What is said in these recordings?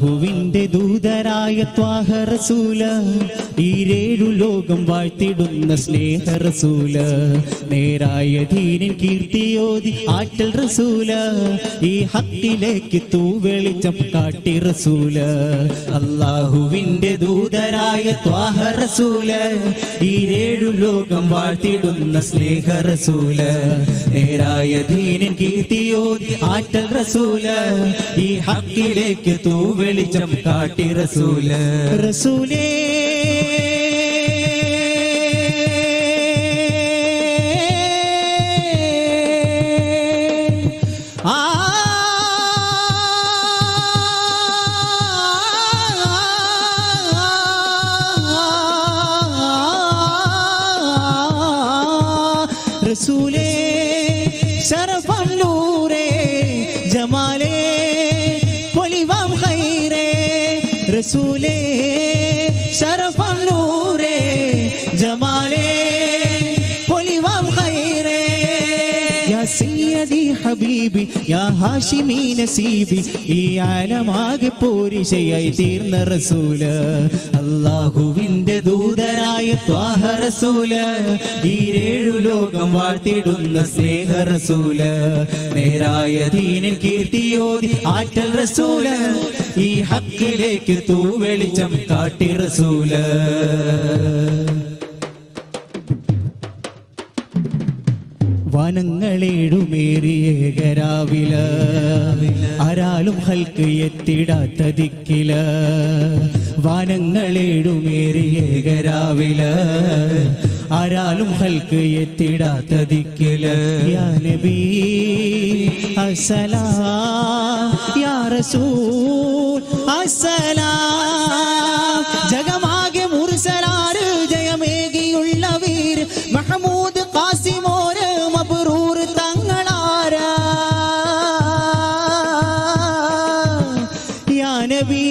അള്ളാഹുവിന്റെ ദൂതരായ ത്വാഹ റസൂല ഈരേഴു ലോകം വാഴ്ത്തിടുന്ന സ്നേഹ റസൂല നേരായ ധീരൻ കീർത്തിയോതി ആറ്റൽ റസൂല ഈ ഹത്തിലേക്ക് തൂവെളിച്ചം കാട്ടി റസൂല അള്ളാഹുവിന്റെ ദൂതരായ ത്വാഹ റസൂല ഈരേഴു ലോകം വാഴ്ത്തിടുന്ന സ്നേഹ റസൂല നേരായ ധീരൻ കീർത്തിയോതി ആറ്റൽ റസൂല ഈ ഹക്കിലേക്ക് തൂ വെളിച്ചം കാട്ടി റസൂല റസൂലേ ആ റസൂലേ ശരഫം നൂറേ ജമാലേ പൊലിവാം ഖൈറേ റസൂലേ ശരഫം നൂറേ ജമാലേ പൊലിവാം ഖൈറേ യാ സയ്യദി ഹബീബി യാ ഹാഷിമി നസീബി ഈ ആലമാകെ പോരിശയായി തീർന്ന റസൂല അള്ളാഹുവിന്റെ ദൂതരായ ത്വാഹ റസൂല ഈരേഴു ലോകം വാഴ്ത്തിടുന്ന സ്നേഹ റസൂല നേരായ ദീനിൽ കീർത്തിയോതി ആറ്റൽ റസൂല ഈ ഹക്കിലേക്ക് തൂ വെളിച്ചം കാട്ടി റസൂല വനങ്ങളേടുമേറിയേകരാവില ആരാലും ഹൽക്ക് എത്തിടാത്ത ദിക്കില വനങ്ങളേടുമേറിയേകരാവില ആരാലും ഹൽക്ക് എത്തിടാത്ത ദിക്കില യാ നബി അസലാ യാ റസൂൽ അസലാം ജഗമാകെ മുർസലാറ് ജയമേകിയുള്ള വീർ മഹമൂദ് കാസിമോര് മബ്രൂർ തങ്ങളാര യാ നബി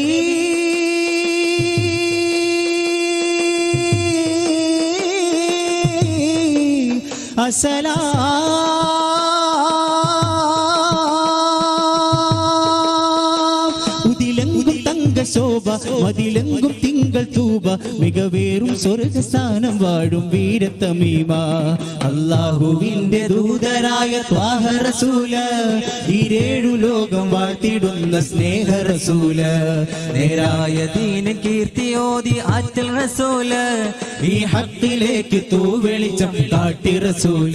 അസലാം ഉതിലെങ്കും തങ്ക ശോഭ മതിലെങ്കും തിങ്കൾ തൂബ മികവേറും സ്വർഗസ്ഥാനം വാഴും വീരത്തമീമ അള്ളാഹുവിന്റെ ദൂതരായ ത്വാഹ റസൂല ഈരേഴു ലോകം വാഴ്ത്തിടുന്ന സ്നേഹ റസൂല നേരായ ദീന കീർത്തിയോതി ആറ്റൽ റസൂല ഈ ഹത്തിലേക്ക് തൂ വെളിച്ചം കാട്ടി റസൂല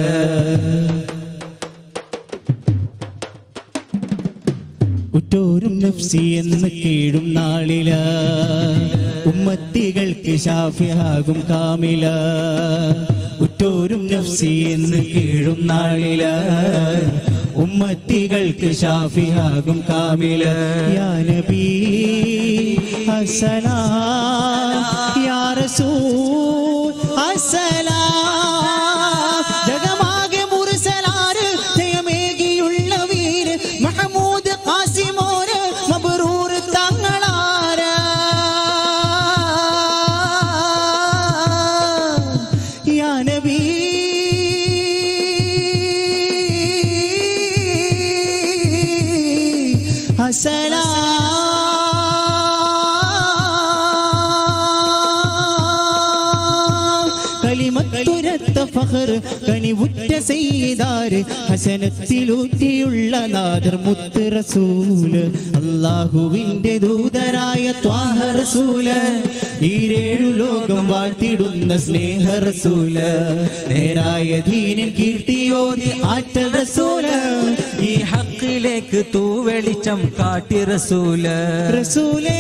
ഉറ്റോരും നഫ്സി എന്ന് കീഴും നാളില ഉമ്മത്തികൾക്ക് ഷാഫിയാകും കാമില ഉറ്റോരും നഫ്സി എന്ന് കീഴും നാളില ഉമ്മത്തികൾക്ക് ഷാഫിയാകും കാമില യാ നബി അസലാം യാ റസൂൽ അസലാം ജഗമാകെ മുർസലാര് ജയമേകിയുള്ള വീര് മഹമൂദ് കാസിമോര് മബ്രൂർ തങ്ങളാര യാ നബി അസലാം കലിമത്തുരത്ത ഫഹർ കനിവുറ്റ സെയ്താര് ഹസനത്തിലൂറ്റിയുള്ള നാദർ മുത്ത് റസൂല് അള്ളാഹുവിന്റെ ദൂതരായ ത്വാഹ റസൂല് ഈരേഴു ലോകം വാഴ്ത്തിടുന്ന സ്നേഹ റസൂല് നേരായ ദീനിൽ കീർത്തിയോതി ആറ്റ റസൂല് ഈ ഹക്കിലേക്ക് തൂ വെളിച്ചം കാട്ടി റസൂല് റസൂലേ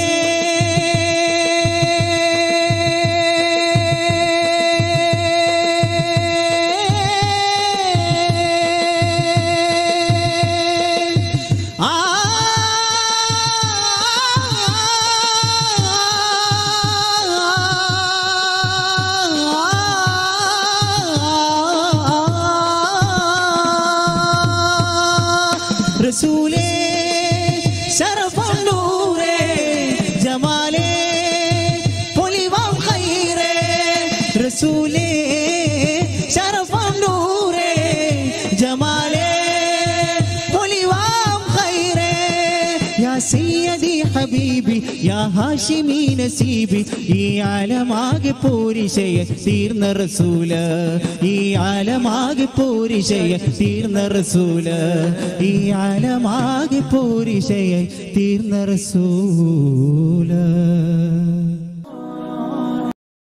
ആ റസൂലേ ശരഫം നൂറേ ജമാലേ പൊലിവാം ഖൈറേ റസൂലേ ശരഫം നൂറേ ജമാലേ പൊലിവാം ഖൈറേ യാ സയ്യദി ഹബീബി യാ ഹാഷിമി നസീബി ഈ ആലമാകെ പോരിശയ തീർന്ന റസൂല ഈ ആലമാകെ പോരിശയ തീർന്ന റസൂല ഈ ആലമാകെ പോരിശയ തീർന്ന റസൂല